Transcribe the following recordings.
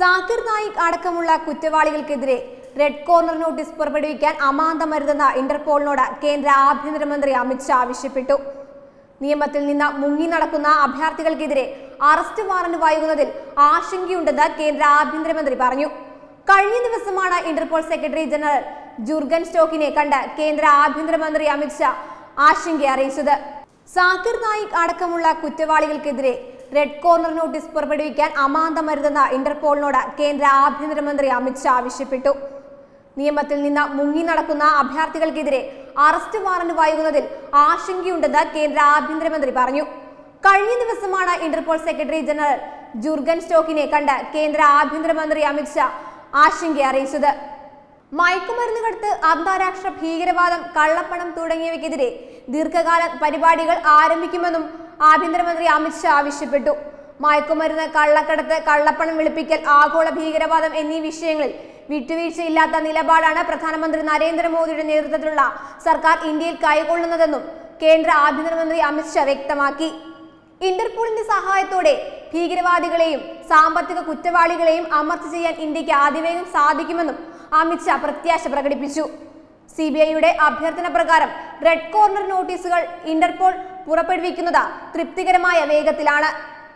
സാക്കിർ നായിക് അടക്കമുള്ള കുറ്റവാളികൾക്കെതിരെ red corner notice പുറപ്പെടുവിക്കാൻ അമാന്തമരുതെന്ന ഇന്റർപോളിനോട് കേന്ദ്ര ആഭ്യന്തരമന്ത്രി അമിത്ഷാ ആവശ്യപ്പെട്ടു നിയമത്തിൽ നിന്ന് മുങ്ങി നടക്കുന്ന അഭയാർത്ഥികൾക്കെതിരെ അറസ്റ്റ് വാറന്റ് വൈകുന്നതിൽ ആശങ്കയുണ്ടെന്ന് കേന്ദ്ര ആഭ്യന്തരമന്ത്രി പറഞ്ഞു കഴിഞ്ഞ ദിവസമാണ് ഇന്റർപോൾ സെക്രട്ടറി ജനറൽ ജുർഗൻ സ്റ്റോക്കിനെ കണ്ട് കേന്ദ്ര ആഭ്യന്തരമന്ത്രി അമിത്ഷാ ആശങ്ക അറിയിച്ചത് സാക്കിർ നായിക് അടക്കമുള്ള കുറ്റവാളികൾക്കെതിരെ റെഡ് കോർണർ നോട്ടീസ് പുറപ്പെടുവിക്കാൻ അമാന്തമരുതെന്ന ഇന്റർപോളിനോട് കേന്ദ്ര ആഭ്യന്തരമന്ത്രി അമിത്ഷാ ആവശ്യപ്പെട്ടു നിയമത്തിൽ നിന്ന് മുങ്ങി നടക്കുന്ന അഭയാർത്ഥികൾക്കെതിരെ അറസ്റ്റ് വാറന്റ് വൈകുന്നതിൽ ആശങ്കയുണ്ടെന്ന് കേന്ദ്ര ആഭ്യന്തരമന്ത്രി പറഞ്ഞു കഴിഞ്ഞ ദിവസമാണ് ഇന്റർപോൾ സെക്രട്ടറി ജനറൽ ജുർഗൻ സ്റ്റോക്കിനെ കണ്ട് കേന്ദ്ര ആഭ്യന്തരമന്ത്രി അമിത്ഷാ ആശങ്ക അറിയിച്ചത് മയക്കുമരുന്ന് കടത്ത് അന്താരാഷ്ട്ര ഭീകരവാദം കള്ളപ്പണം തുടങ്ങിയവയ്ക്കെതിരെ ദീർഘകാല പരിപാടികൾ ആരംഭിക്കുമെന്നും ആഭ്യന്തരമന്ത്രി അമിത്ഷാ ആവശ്യപ്പെട്ടു മയക്കുമരുന്ന് കള്ളക്കടത്ത് കള്ളപ്പണം വെളുപ്പിക്കൽ ആഗോള ഭീകരവാദം എന്നീ വിഷയങ്ങളിൽ വിട്ടുവീഴ്ചയില്ലാത്ത നിലപാടാണ് പ്രധാനമന്ത്രി നരേന്ദ്രമോദിയുടെ നേതൃത്വത്തിലുള്ള സർക്കാർ ഇന്ത്യയിൽ കൈക്കൊള്ളുന്നതെന്നും കേന്ദ്ര ആഭ്യന്തരമന്ത്രി അമിത്ഷാ വ്യക്തമാക്കി ഇന്റർപോളിന്റെ സഹായത്തോടെ ഭീകരവാദികളെയും സാമ്പത്തിക കുറ്റവാളികളെയും അമർച്ച ചെയ്യാൻ ഇന്ത്യക്ക് അതിവേഗം സാധിക്കുമെന്നും അമിത്ഷാ പ്രത്യാശ പ്രകടിപ്പിച്ചു സി ബി ഐയുടെ അഭ്യർത്ഥന പ്രകാരം റെഡ് കോർണർ നോട്ടീസുകൾ ഇന്റർപോൾ പുറപ്പെടുവിക്കുന്നത് തൃപ്തികരമായ വേഗത്തിലാണ്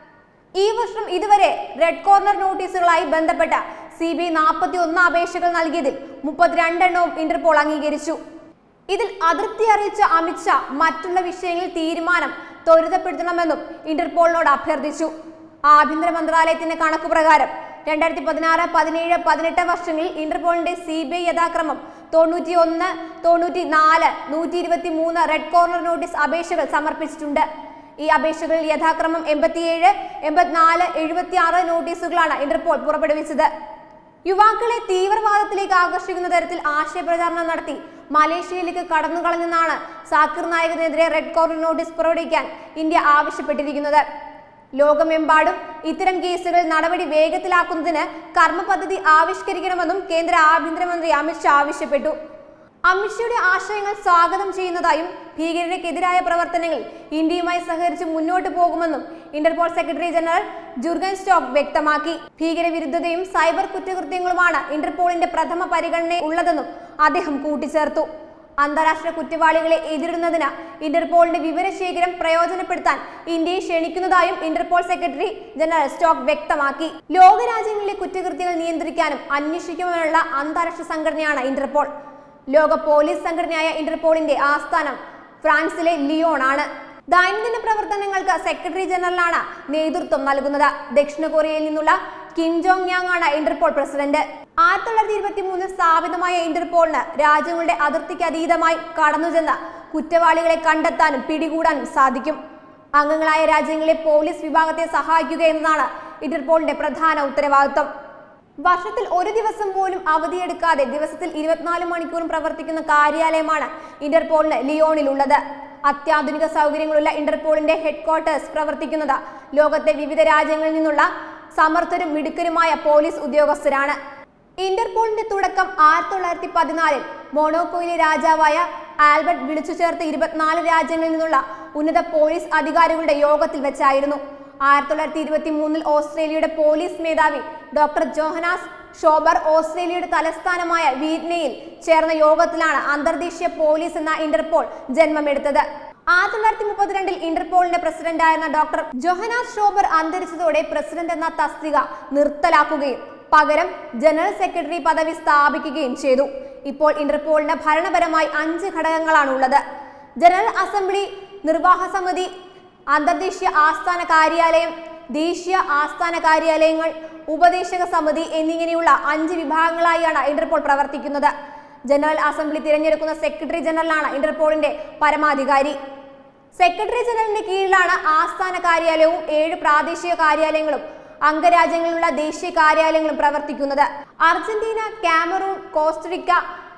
ഈ വർഷം ഇതുവരെ റെഡ് കോർണർ നോട്ടീസുകളായി ബന്ധപ്പെട്ട സി ബി ഐ നാൽപ്പത്തി ഒന്ന് അപേക്ഷകൾ നൽകിയതിൽ മുപ്പത്തിരണ്ടെണ്ണവും ഇന്റർപോൾ അംഗീകരിച്ചു ഇതിൽ അതൃപ്തി അറിയിച്ച അമിത്ഷാ മറ്റുള്ള വിഷയങ്ങളിൽ തീരുമാനം ത്വരിതപ്പെടുത്തണമെന്നും ഇന്റർപോളിനോട് അഭ്യർത്ഥിച്ചു ആഭ്യന്തര മന്ത്രാലയത്തിന്റെ കണക്ക് പ്രകാരം രണ്ടായിരത്തി പതിനാറ് പതിനേഴ് പതിനെട്ട് വർഷങ്ങളിൽ ഇന്റർപോളിന്റെ സി ബി ഐ യഥാക്രമം തൊണ്ണൂറ്റി ഒന്ന് തൊണ്ണൂറ്റി നാല് നൂറ്റി ഇരുപത്തി മൂന്ന് റെഡ് കോർണർ നോട്ടീസ് അപേക്ഷകൾ സമർപ്പിച്ചിട്ടുണ്ട് ഈ അപേക്ഷകളിൽ യഥാക്രമം എൺപത്തിയേഴ് എൺപത്തിനാല് എഴുപത്തി ആറ് നോട്ടീസുകളാണ് ഇന്റർപോൾ പുറപ്പെടുവിച്ചത് യുവാക്കളെ തീവ്രവാദത്തിലേക്ക് ആകർഷിക്കുന്ന തരത്തിൽ ആശയപ്രചാരണം നടത്തി മലേഷ്യയിലേക്ക് കടന്നു കളഞ്ഞെന്നാണ് സാക്കിർ നായകനെതിരെ റെഡ് കോർണർ നോട്ടീസ് പുറപ്പെടുവിക്കാൻ ഇന്ത്യ ആവശ്യപ്പെട്ടിരിക്കുന്നത് ലോകമെമ്പാടും ഇത്തരം കേസുകൾ നടപടി വേഗത്തിലാക്കുന്നതിന് കർമ്മ പദ്ധതി ആവിഷ്കരിക്കണമെന്നും കേന്ദ്ര ആഭ്യന്തരമന്ത്രി അമിത്ഷാ ആവശ്യപ്പെട്ടു അമിത്ഷയുടെ ആശയങ്ങൾ സ്വാഗതം ചെയ്യുന്നതായും ഭീകരതയ്ക്കെതിരായ പ്രവർത്തനങ്ങൾ ഇന്ത്യയുമായി സഹകരിച്ച് മുന്നോട്ട് പോകുമെന്നും Interpol secretary general Jurgen Stock വ്യക്തമാക്കി ഭീകരവിരുദ്ധതയും സൈബർ കുറ്റകൃത്യങ്ങളുമാണ് ഇന്റർപോളിന്റെ പ്രഥമ പരിഗണന ഉള്ളതെന്നും അദ്ദേഹം കൂട്ടിച്ചേർത്തു അന്താരാഷ്ട്ര കുറ്റവാളികളെ എതിരിടുന്നതിന് ഇന്റർപോളിന്റെ വിവരശേഖരം പ്രയോജനപ്പെടുത്താൻ ഇന്ത്യയെ ക്ഷണിക്കുന്നതായും ഇന്റർപോൾ സെക്രട്ടറി ജനറൽ സ്റ്റോക്ക് വ്യക്തമാക്കി ലോകരാജ്യങ്ങളിലെ കുറ്റകൃത്യങ്ങൾ നിയന്ത്രിക്കാനും അന്വേഷിക്കുവാനുള്ള അന്താരാഷ്ട്ര സംഘടനയാണ് ഇന്റർപോൾ ലോക പോലീസ് സംഘടനയായ ഇന്റർപോളിന്റെ ആസ്ഥാനം ഫ്രാൻസിലെ ലിയോൺ ആണ് ദൈനംദിന പ്രവർത്തനങ്ങൾക്ക് സെക്രട്ടറി ജനറലാണ് നേതൃത്വം നൽകുന്നത് ദക്ഷിണ കൊറിയയിൽ നിന്നുള്ള കിം ജോങ് യാങ് ആണ് ഇന്റർപോൾ പ്രസിഡന്റ് ആയിരത്തി തൊള്ളായിരത്തി ഇരുപത്തി മൂന്നിൽ സ്ഥാപിതമായ ഇന്റർപോളിന് രാജ്യങ്ങളുടെ അതിർത്തിക്ക് അതീതമായി കടന്നുചെന്ന് കുറ്റവാളികളെ കണ്ടെത്താനും പിടികൂടാനും സാധിക്കും അംഗങ്ങളായ രാജ്യങ്ങളിലെ പോലീസ് വിഭാഗത്തെ സഹായിക്കുക എന്നതാണ് ഇന്റർപോളിന്റെ പ്രധാന ഉത്തരവാദിത്വം വർഷത്തിൽ ഒരു ദിവസം പോലും അവധിയെടുക്കാതെ ദിവസത്തിൽ ഇരുപത്തിനാല് മണിക്കൂറും പ്രവർത്തിക്കുന്ന കാര്യാലയമാണ് ഇന്റർപോളിന് ലിയോണിലുള്ളത് അത്യാധുനിക സൗകര്യങ്ങളുള്ള ഇന്റർപോളിന്റെ ഹെഡ്ക്വാർട്ടേഴ്സ് പ്രവർത്തിക്കുന്നത് ലോകത്തെ വിവിധ രാജ്യങ്ങളിൽ നിന്നുള്ള സമർത്ഥരും മിടുക്കരുമായ പോലീസ് ഉദ്യോഗസ്ഥരാണ് ഇന്റർപോളിന്റെ തുടക്കം ആയിരത്തി തൊള്ളായിരത്തി പതിനാലിൽ മൊണോക്കോയിലെ രാജാവായ ആൽബർട്ട് വിളിച്ചു ചേർത്ത ഇരുപത്തിനാല് രാജ്യങ്ങളിൽ നിന്നുള്ള ഉന്നത പോലീസ് അധികാരികളുടെ യോഗത്തിൽ വെച്ചായിരുന്നു ആയിരത്തി തൊള്ളായിരത്തി ഇരുപത്തി മൂന്നിൽ ഓസ്ട്രേലിയയുടെ പോലീസ് മേധാവി ഡോക്ടർ ജോഹനാസ് ഷോബർ ഓസ്ട്രേലിയയുടെ തലസ്ഥാനമായ വീറ്റ്നയിൽ ചേർന്ന യോഗത്തിലാണ് അന്തർദേശീയ പോലീസ് എന്ന ഇന്റർപോൾ ജന്മമെടുത്തത് ആയിരത്തി തൊള്ളായിരത്തി മുപ്പത്തിരണ്ടിൽ ഇന്റർപോളിന്റെ പ്രസിഡന്റായിരുന്ന ഡോക്ടർ ജോഹനാസ് ഷോബർ അന്തരിച്ചതോടെ പ്രസിഡന്റ് എന്ന തസ്തിക നിർത്തലാക്കുകയും പകരം ജനറൽ സെക്രട്ടറി പദവി സ്ഥാപിക്കുകയും ചെയ്തു ഇപ്പോൾ ഇന്റർപോളിന് ഭരണപരമായി അഞ്ച് ഘടകങ്ങളാണ് ഉള്ളത് ജനറൽ അസംബ്ലി നിർവാഹ സമിതി അന്തർദേശീയ ആസ്ഥാന കാര്യാലയം ദേശീയ ആസ്ഥാന കാര്യാലയങ്ങൾ ഉപദേശക സമിതി എന്നിങ്ങനെയുള്ള അഞ്ച് വിഭാഗങ്ങളായാണ് ഇന്റർപോൾ പ്രവർത്തിക്കുന്നത് ജനറൽ അസംബ്ലി തിരഞ്ഞെടുക്കുന്ന സെക്രട്ടറി ജനറലാണ് ഇന്റർപോളിന്റെ പരമാധികാരി സെക്രട്ടറി ജനറലിന്റെ കീഴിലാണ് ആസ്ഥാന കാര്യാലയവും ഏഴ് പ്രാദേശിക കാര്യാലയങ്ങളും അംഗരാജ്യങ്ങളിലുള്ള ദേശീയ കാര്യാലയങ്ങളും പ്രവർത്തിക്കുന്നത് Argentina Cameroon Costa Rica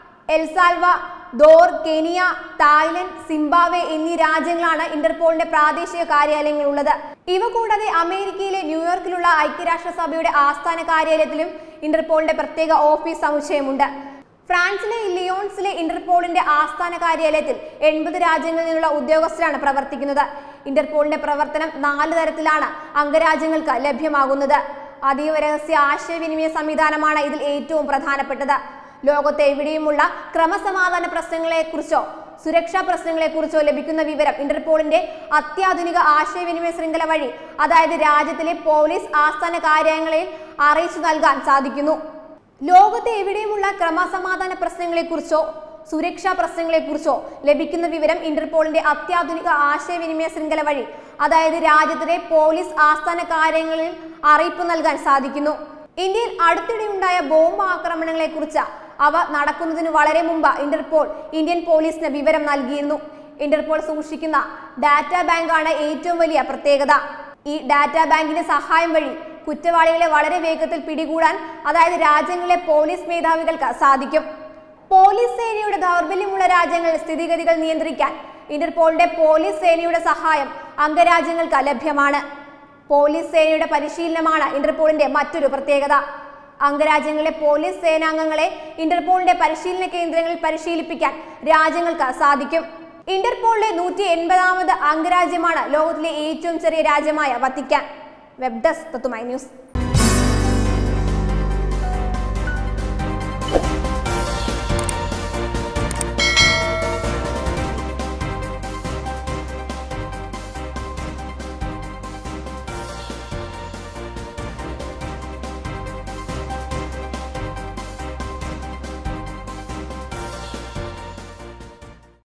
El Salvador Kenya Thailand Zimbabwe എന്നീ രാജ്യങ്ങളാണ് ഇന്റർപോളിന്റെ പ്രാദേശിക കാര്യാലയങ്ങൾ ഉള്ളത് ഇവ കൂടാതെ അമേരിക്കയിലെ ന്യൂയോർക്കിലുള്ള ഐക്യരാഷ്ട്രസഭയുടെ ആസ്ഥാന കാര്യാലയത്തിലും ഇന്റർപോളിന്റെ പ്രത്യേക ഓഫീസ് സമുച്ചയമുണ്ട് ഫ്രാൻസിലെ ലിയോൺസിലെ ഇന്റർപോളിന്റെ ആസ്ഥാന കാര്യാലയത്തിൽ എൺപത് രാജ്യങ്ങളിൽ നിന്നുള്ള ഉദ്യോഗസ്ഥരാണ് പ്രവർത്തിക്കുന്നത് ഇന്റർപോളിന്റെ പ്രവർത്തനം നാല് തരത്തിലാണ് അംഗരാജ്യങ്ങൾക്ക് ലഭ്യമാകുന്നത് അതീവ രഹസ്യ ആശയവിനിമയ സംവിധാനമാണ് ഇതിൽ ഏറ്റവും പ്രധാനപ്പെട്ടത് ലോകത്തെ എവിടെയുമുള്ള ക്രമസമാധാന പ്രശ്നങ്ങളെക്കുറിച്ചോ സുരക്ഷാ പ്രശ്നങ്ങളെക്കുറിച്ചോ ലഭിക്കുന്ന വിവരം ഇന്റർപോളിന്റെ അത്യാധുനിക ആശയവിനിമയ ശൃംഖല വഴി അതായത് രാജ്യത്തിലെ പോലീസ് ആസ്ഥാന കാര്യങ്ങളിൽ അറിയിച്ചു നൽകാൻ സാധിക്കുന്നു ലോകത്തെ എവിടെയുമുള്ള ക്രമസമാധാന പ്രശ്നങ്ങളെക്കുറിച്ചോ സുരക്ഷാ പ്രശ്നങ്ങളെക്കുറിച്ചോ ലഭിക്കുന്ന വിവരം ഇന്റർപോളിന്റെ അത്യാധുനിക ആശയവിനിമയ ശൃംഖല വഴി അതായത് രാജ്യത്തിലെ പോലീസ് ആസ്ഥാന കാര്യങ്ങളിൽ അറിയിപ്പ് നൽകാൻ സാധിക്കുന്നു ഇന്ത്യയിൽ അടുത്തിടെയുണ്ടായ ബോംബ് ആക്രമണങ്ങളെക്കുറിച്ച് അവ നടക്കുന്നതിന് വളരെ മുമ്പ് ഇന്റർപോൾ ഇന്ത്യൻ പോലീസിന് വിവരം നൽകിയിരുന്നു ഇന്റർപോൾ സൂക്ഷിക്കുന്ന ഡാറ്റാ ബാങ്കാണ് ഏറ്റവും വലിയ പ്രത്യേകത ഈ ഡാറ്റാ ബാങ്കിന്റെ സഹായം വഴി കുറ്റവാളികളെ വളരെ വേഗത്തിൽ പിടികൂടാൻ അതായത് രാജ്യങ്ങളിലെ പോലീസ് മേധാവികൾക്ക് സാധിക്കും പോലീസ് സേനയുടെ ദൗർബല്യമുള്ള രാജ്യങ്ങളിൽ സ്ഥിതിഗതികൾ നിയന്ത്രിക്കാൻ ഇന്റർപോളിന്റെ പോലീസ് സേനയുടെ സഹായം അംഗരാജ്യങ്ങൾക്ക് ലഭ്യമാണ് പോലീസ് സേനയുടെ പരിശീലനമാണ് ഇന്റർപോളിന്റെ മറ്റൊരു പ്രത്യേകത അംഗരാജ്യങ്ങളിലെ പോലീസ് സേനാംഗങ്ങളെ ഇന്റർപോളിന്റെ പരിശീലന കേന്ദ്രങ്ങളിൽ പരിശീലിപ്പിക്കാൻ രാജ്യങ്ങൾക്ക് സാധിക്കും ഇന്റർപോളിലെ നൂറ്റി എൺപതാമത് അംഗരാജ്യമാണ് ലോകത്തിലെ ഏറ്റവും ചെറിയ രാജ്യമായ വത്തിക്കാൻ വെബ് ഡെസ്ക് തത്തുമൈ ന്യൂസ്